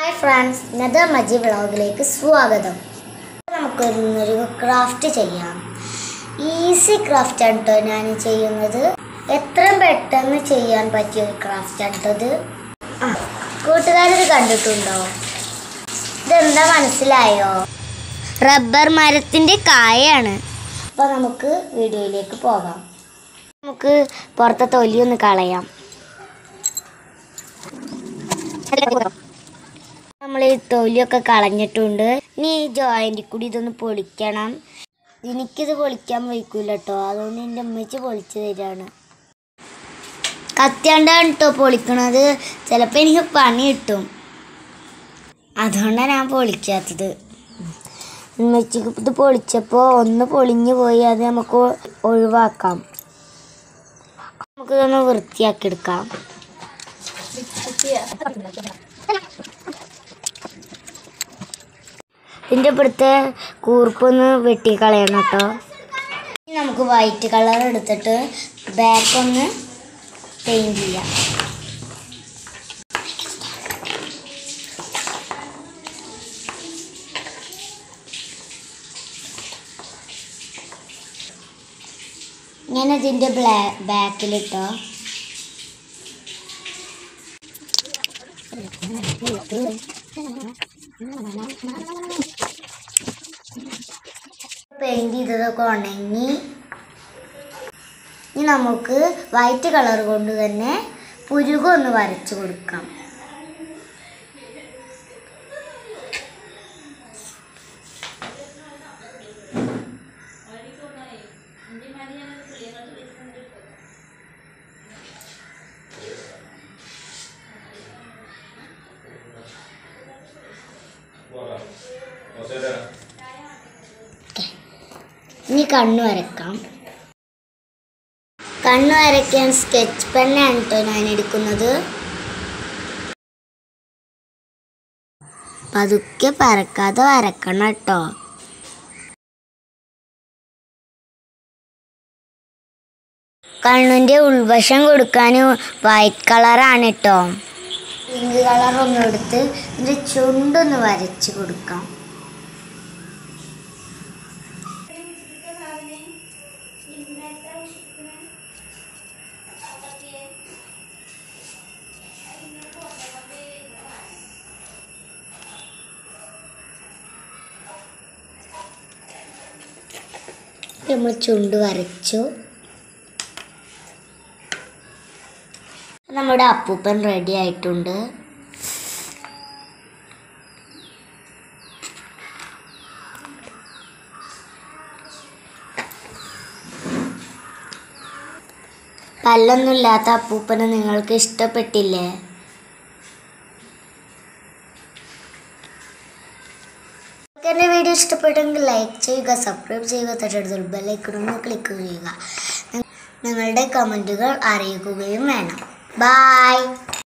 hi friends നദ മജി വ്ളോഗിലേക്ക് സ്വാഗതം നമുക്ക് ഇന്നൊരു ക്രാഫ്റ്റ് ചെയ്യാം ഈസി ക്രാഫ്റ്റ് ആണ് കേട്ടോ ഞാൻ ചെയ്യുന്നത് എത്രയും പെട്ടെന്ന് ചെയ്യാൻ പറ്റിയ ഒരു ക്രാഫ്റ്റ് ആണ് കേട്ടോ ഇത് ആ കൂട്ടുകാരിത് കണ്ടിട്ടുണ്ടോ ഇതെന്താ മനസ്സിലായോ റബ്ബർ മരത്തിൻ്റെ കായാണ് അപ്പോൾ നമുക്ക് വീഡിയോയിലേക്ക് പോകാം നമുക്ക് പുറത്തെ തൊലി ഒന്ന് കളയാം നമ്മൾ ഈ തൊലിയൊക്കെ കളഞ്ഞിട്ടുണ്ട് ഇനി ഈ ജോയിൻറ്റിൽ കൂടി ഇതൊന്ന് പൊളിക്കണം എനിക്കിത് പൊളിക്കാൻ വയ്ക്കൂല കേട്ടോ അതുകൊണ്ട് എൻ്റെ അമ്മച്ചി പൊളിച്ചു തരാണ് കത്തിയാണ്ടാണ് കേട്ടോ പൊളിക്കണത് ചിലപ്പോൾ എനിക്ക് പണി കിട്ടും അതുകൊണ്ടാണ് ഞാൻ പൊളിക്കാത്തത് ഉമ്മച്ചിക്ക് ഇത് പൊളിച്ചപ്പോൾ ഒന്ന് പൊളിഞ്ഞു പോയി അത് നമുക്ക് ഒഴിവാക്കാം നമുക്കിതൊന്ന് വൃത്തിയാക്കി എടുക്കാം ഇതിൻ്റെ ഇപ്പോഴത്തെ കൂർപ്പൊന്ന് വെട്ടിക്കളയണം കേട്ടോ ഇനി നമുക്ക് വൈറ്റ് കളർ എടുത്തിട്ട് ബാക്ക് ഒന്ന് പെയിൻറ് ചെയ്യാം ഞാൻ ഇതിൻ്റെ ബ്ലാ ബാക്കിലിട്ടോ പെയിൻറ് ചെയ്തതൊക്കെ ഉണങ്ങി ഇനി നമുക്ക് വൈറ്റ് കളർ കൊണ്ട് തന്നെ പുരുകൊന്ന് വരച്ചു കൊടുക്കാം ഇനി കണ്ണു വരക്കാം കണ്ണു വരയ്ക്കാൻ സ്കെച്ച് പെന്നാണ് കേട്ടോ ഞാൻ എടുക്കുന്നത് പതുക്കെ പരക്കാതെ വരക്കണം കേട്ടോ കണ്ണിൻ്റെ ഉൾവശം കൊടുക്കാൻ വൈറ്റ് കളറാണ് കേട്ടോ പിങ്ക് കളർ ഒന്ന് എടുത്ത് ഇതിൻ്റെ ചുണ്ടൊന്ന് വരച്ച് കൊടുക്കാം നമ്മൾ ചുണ്ട് വരച്ചു നമ്മുടെ അപ്പൂപ്പൻ റെഡി ആയിട്ടുണ്ട് പല്ലൊന്നുമില്ലാത്ത അപ്പൂപ്പനെ നിങ്ങൾക്ക് ഇഷ്ടപ്പെട്ടില്ലേ നിങ്ങൾക്ക് എൻ്റെ വീഡിയോ ഇഷ്ടപ്പെട്ടെങ്കിൽ ലൈക്ക് ചെയ്യുക സബ്സ്ക്രൈബ് ചെയ്യുക തൊട്ടടുത്തുള്ള ബെല്ലൈക്കണമെന്ന് ക്ലിക്ക് ചെയ്യുക നിങ്ങളുടെ കമൻറ്റുകൾ അറിയിക്കുകയും വേണം ബായ്